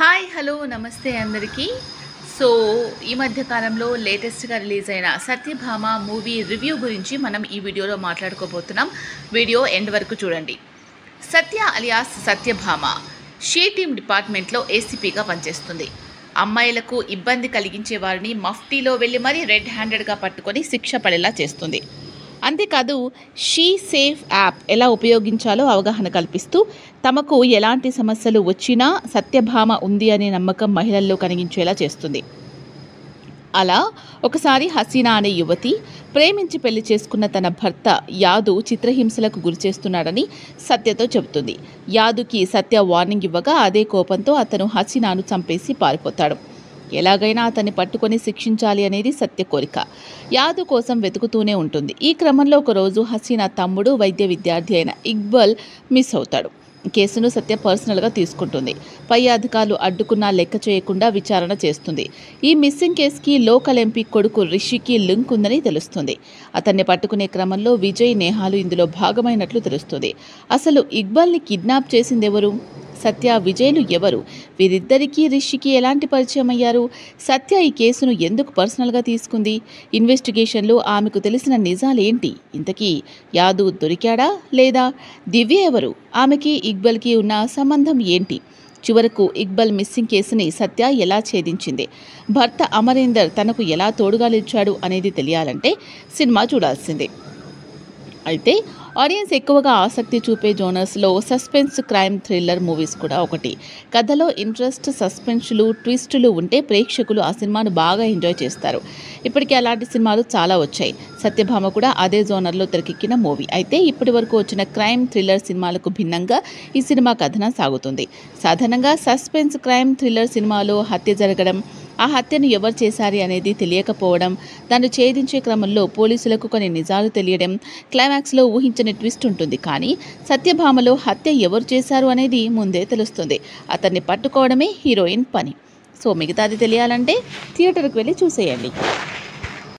hi hello నమస్తే అందరికీ so ఈ మధ్య కాలంలో లేటెస్ట్గా రిలీజ్ అయిన సత్యభామ మూవీ రివ్యూ గురించి మనం ఈ వీడియోలో మాట్లాడుకోబోతున్నాం వీడియో ఎండ్ వరకు చూడండి Satya alias Satyabhama she team డిపార్ట్మెంట్లో ఏసీపీగా పనిచేస్తుంది అమ్మాయిలకు ఇబ్బంది కలిగించే వారిని మఫ్టీలో వెళ్ళి మరీ రెడ్ హ్యాండెడ్గా పట్టుకొని శిక్ష పడేలా చేస్తుంది అంతేకాదు షీ సేఫ్ యాప్ ఎలా ఉపయోగించాలో అవగాహన కల్పిస్తూ తమకు ఎలాంటి సమస్యలు వచ్చినా సత్యభామ ఉంది అనే నమ్మకం మహిళల్లో కలిగించేలా చేస్తుంది అలా ఒకసారి హసీనా అనే యువతి ప్రేమించి పెళ్లి చేసుకున్న తన భర్త యాదు చిత్రహింసలకు గురిచేస్తున్నాడని సత్యతో చెబుతుంది యాదుకి సత్య వార్నింగ్ ఇవ్వగా అదే కోపంతో అతను హసీనాను చంపేసి పారిపోతాడు ఎలాగైనా అతన్ని పట్టుకొని శిక్షించాలి అనేది సత్య కోరిక యాదు కోసం వెతుకుతూనే ఉంటుంది ఈ క్రమంలో ఒకరోజు హసీనా తమ్ముడు వైద్య విద్యార్థి అయిన ఇక్బల్ మిస్ అవుతాడు కేసును సత్య పర్సనల్గా తీసుకుంటుంది పై అధికారులు అడ్డుకున్నా లెక్క చేయకుండా విచారణ చేస్తుంది ఈ మిస్సింగ్ కేసుకి లోకల్ ఎంపీ కొడుకు రిషికి లింక్ ఉందని తెలుస్తుంది అతన్ని పట్టుకునే క్రమంలో విజయ్ నేహాలు ఇందులో భాగమైనట్లు తెలుస్తుంది అసలు ఇక్బాల్ని కిడ్నాప్ చేసింది ఎవరు సత్య విజయ్లు ఎవరు వీరిద్దరికీ రిషికి ఎలాంటి పరిచయం అయ్యారు సత్య ఈ కేసును ఎందుకు పర్సనల్గా తీసుకుంది ఇన్వెస్టిగేషన్లో ఆమెకు తెలిసిన నిజాలేంటి ఇంతకీ యాదు దొరికాడా లేదా దివ్య ఎవరు ఆమెకి ఇక్బల్కి ఉన్న సంబంధం ఏంటి చివరకు ఇక్బల్ మిస్సింగ్ కేసుని సత్య ఎలా ఛేదించింది భర్త అమరీందర్ తనకు ఎలా తోడుగా నిలిచాడు అనేది తెలియాలంటే సినిమా చూడాల్సిందే అయితే ఆడియన్స్ ఎక్కువగా ఆసక్తి చూపే జోనర్స్లో సస్పెన్స్ క్రైమ్ థ్రిల్లర్ మూవీస్ కూడా ఒకటి కథలో ఇంట్రెస్ట్ సస్పెన్స్లు ట్విస్టులు ఉంటే ప్రేక్షకులు ఆ సినిమాను బాగా ఎంజాయ్ చేస్తారు ఇప్పటికే అలాంటి సినిమాలు చాలా వచ్చాయి సత్యభామ కూడా అదే జోనర్లో తెరకెక్కిన మూవీ అయితే ఇప్పటి వరకు వచ్చిన క్రైమ్ థ్రిల్లర్ సినిమాలకు భిన్నంగా ఈ సినిమా కథనం సాగుతుంది సాధారణంగా సస్పెన్స్ క్రైమ్ థ్రిల్లర్ సినిమాలో హత్య జరగడం ఆ హత్యను ఎవరు చేశారు అనేది తెలియకపోవడం దాన్ని ఛేదించే క్రమంలో పోలీసులకు కొన్ని నిజాలు తెలియడం క్లైమాక్స్లో ఊహించని ట్విస్ట్ ఉంటుంది కానీ సత్యభామలో హత్య ఎవరు చేశారు అనేది ముందే తెలుస్తుంది అతన్ని పట్టుకోవడమే హీరోయిన్ పని సో మిగతాది తెలియాలంటే థియేటర్కి వెళ్ళి చూసేయండి